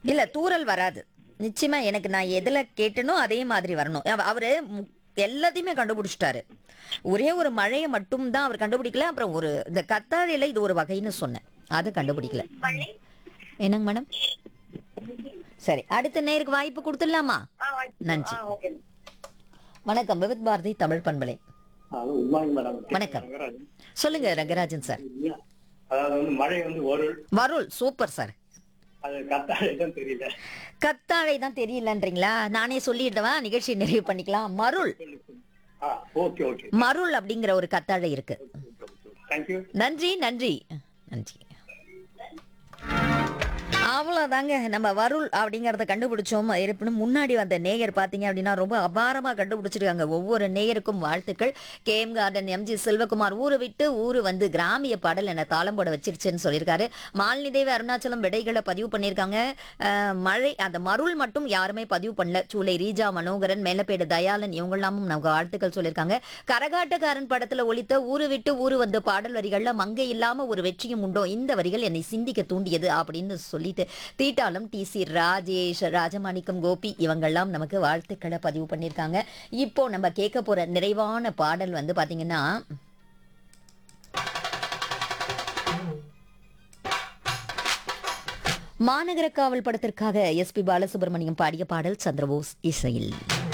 இல்ல தூறல் வராது நிச்சயமா எனக்கு நான் எதுல கேட்டனோ அதே மாதிரி வரணும் அவ- அவரு மு- எல்லாத்தையுமே கண்டுபிடிச்சிட்டாரு ஒரே ஒரு மழையை மட்டும் தான் அவர் கண்டுபிடிக்கல அப்புறம் ஒரு இந்த கத்தாழையில இது ஒரு வகைன்னு சொன்னேன் அது கண்டுபிடிக்கல என்னங்க மேடம் சரி அடுத்த நேருக்கு வாய்ப்பு கொடுத்துடலாமா நன்றி வணக்கம் விவித் பாரதி தமிழ் பண்பலை அது உண்மைங்க மேடம் வணக்கம். ரங்கராஜன். சொல்லுங்க ரங்கராஜன் சார் அதாவது வந்து மழை வந்து ஒரு வருள் சூப்பர் சார் அது கத்தாழை தான் தெரியல கத்தாழை தான் தெரியலன்றீங்களா நானே சொல்லிடுவா நிகழ்ச்சி நிறைவு பண்ணிக்கலாம் மருள் ஆ ஓகே ஓகே மருள் அப்படிங்கிற ஒரு கத்தாழை இருக்கு தேங்க்யூ நன்றி நன்றி நன்றி அவ்வளோதாங்க நம்ம வருள் அப்படிங்கிறத கண்டுபிடிச்சோம் இருப்பினும் முன்னாடி வந்த நேயர் பார்த்தீங்க அப்படின்னா ரொம்ப அபாரமாக கண்டுபிடிச்சிருக்காங்க ஒவ்வொரு நேயருக்கும் வாழ்த்துக்கள் கேஎம் கார்டன் எம்ஜி செல்வகுமார் ஊரை விட்டு ஊரு வந்து கிராமிய பாடல் என தாளம் போட வச்சிருச்சுன்னு சொல்லியிருக்காரு மாலினி தேவி அருணாச்சலம் விடைகளை பதிவு பண்ணியிருக்காங்க அஹ், மழை அந்த மருள் மட்டும் யாருமே பதிவு பண்ணல சூளை ரீஜா மனோகரன் மேலப்பேடு தயாளன் இவங்கெல்லாமும் நமக்கு வாழ்த்துக்கள் சொல்லியிருக்காங்க கரகாட்டக்காரன் படத்துல ஒலித்த ஊரு விட்டு ஊரு வந்த பாடல் வரிகள்ல மங்கை இல்லாம ஒரு வெற்றியும் உண்டோ இந்த வரிகள் என்னை சிந்திக்க தூண்டியது அப்படின்னு சொல்லிட்டு தீட்டாலும் டி சி ராஜேஷ் ராஜமாணிக்கம் கோபி இவங்கெல்லாம் நமக்கு வாழ்த்துக்களை பதிவு பண்ணியிருக்காங்க இப்போ நம்ம கேட்க போற நிறைவான பாடல் வந்து பாத்தீங்கன்னா மாநகர காவல் படத்திற்காக எஸ்பி பாலசுப்ரமணியம் பாடிய பாடல் சந்திரபோஸ் இசையில்